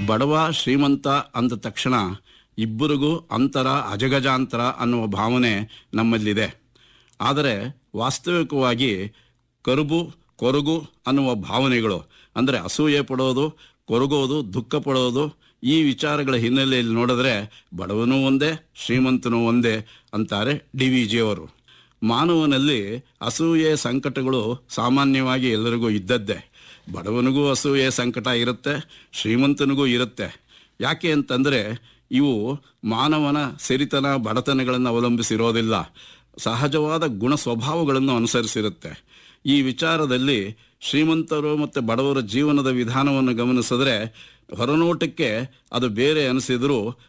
ಬಡವ ಶ್ರೀಮಂತ ಅಂದ ತಕ್ಷಣ ಇಬ್ಬರಿಗೂ ಅಂತರ ಅಜಗಜಾಂತರ ಅನ್ನುವ ಭಾವನೆ ನಮ್ಮಲ್ಲಿದೆ ಆದರೆ ವಾಸ್ತವಿಕವಾಗಿ ಕರುಬು ಕೊರಗು ಅನ್ನುವ ಭಾವನೆಗಳು ಅಂದರೆ ಅಸೂಯೆ ಪಡೋದು ಕೊರಗೋದು ದುಃಖ ಪಡೋದು ಈ ವಿಚಾರಗಳ ಹಿನ್ನೆಲೆಯಲ್ಲಿ ನೋಡಿದ್ರೆ ಬಡವನೂ ಒಂದೇ ಶ್ರೀಮಂತನೂ ಒಂದೇ ಅಂತಾರೆ ಡಿ ವಿ ಜಿಯವರು ಮಾನವನಲ್ಲಿ ಅಸೂಯೆ ಸಂಕಟಗಳು ಸಾಮಾನ್ಯವಾಗಿ ಎಲ್ಲರಿಗೂ ಇದ್ದದ್ದೇ ಬಡವನಿಗೂ ಅಸೂಯೆ ಸಂಕಟ ಇರುತ್ತೆ ಶ್ರೀಮಂತನಿಗೂ ಇರುತ್ತೆ ಯಾಕೆ ಅಂತಂದರೆ ಇವು ಮಾನವನ ಸಿರಿತನ ಬಡತನಗಳನ್ನು ಅವಲಂಬಿಸಿರೋದಿಲ್ಲ ಸಹಜವಾದ ಗುಣ ಸ್ವಭಾವಗಳನ್ನು ಅನುಸರಿಸಿರುತ್ತೆ ಈ ವಿಚಾರದಲ್ಲಿ ಶ್ರೀಮಂತರು ಮತ್ತು ಬಡವರ ಜೀವನದ ವಿಧಾನವನ್ನು ಗಮನಿಸಿದ್ರೆ ಹೊರನೋಟಕ್ಕೆ ಅದು ಬೇರೆ ಅನಿಸಿದರೂ